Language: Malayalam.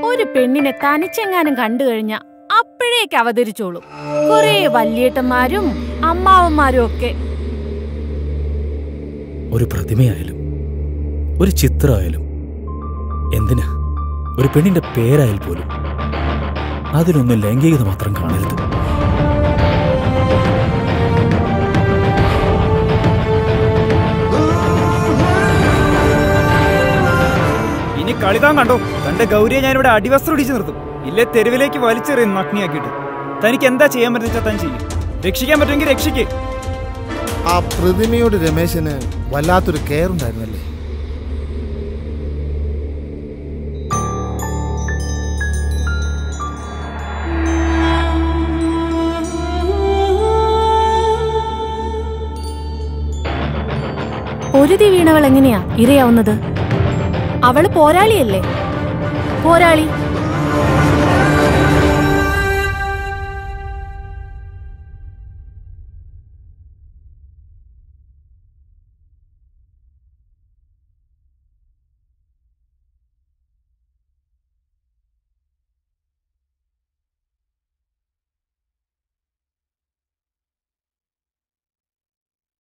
ഒരു പെണ്ണിനെ തനിച്ചെങ്ങാനും കണ്ടു കഴിഞ്ഞ അപ്പോഴേക്ക് അവതരിച്ചോളും കുറേ വല്യേട്ടന്മാരും അമ്മാവന്മാരും ഒക്കെ ഒരു പ്രതിമയായാലും ഒരു ചിത്രമായാലും എന്തിനാ ഒരു പെണ്ണിന്റെ പേരായാൽ പോലും അതിലൊന്നും ലൈംഗികത മാത്രം കാണരുത് ഇനി കളിതാൻ കണ്ടോ തന്റെ ഗൗരിയെ ഞാനിവിടെ അടിവസ്ത്രം ഇടിച്ചു നിർത്തും ഇല്ലേ തെരുവിലേക്ക് വലിച്ചെറിയും നഗ്നിയാക്കിയിട്ട് തനിക്ക് എന്താ ചെയ്യാൻ പറ്റുന്ന താൻ ചെയ്യും രക്ഷിക്കാൻ പറ്റുമെങ്കിൽ രക്ഷിക്കേ ആ പ്രതിമയോട് രമേശന് വല്ലാത്തൊരു കെയർ ഉണ്ടായിരുന്നല്ലേ പൊരുതി വീണവൾ എങ്ങനെയാ ഇരയാവുന്നത് അവള് പോരാളിയല്ലേ പോരാളി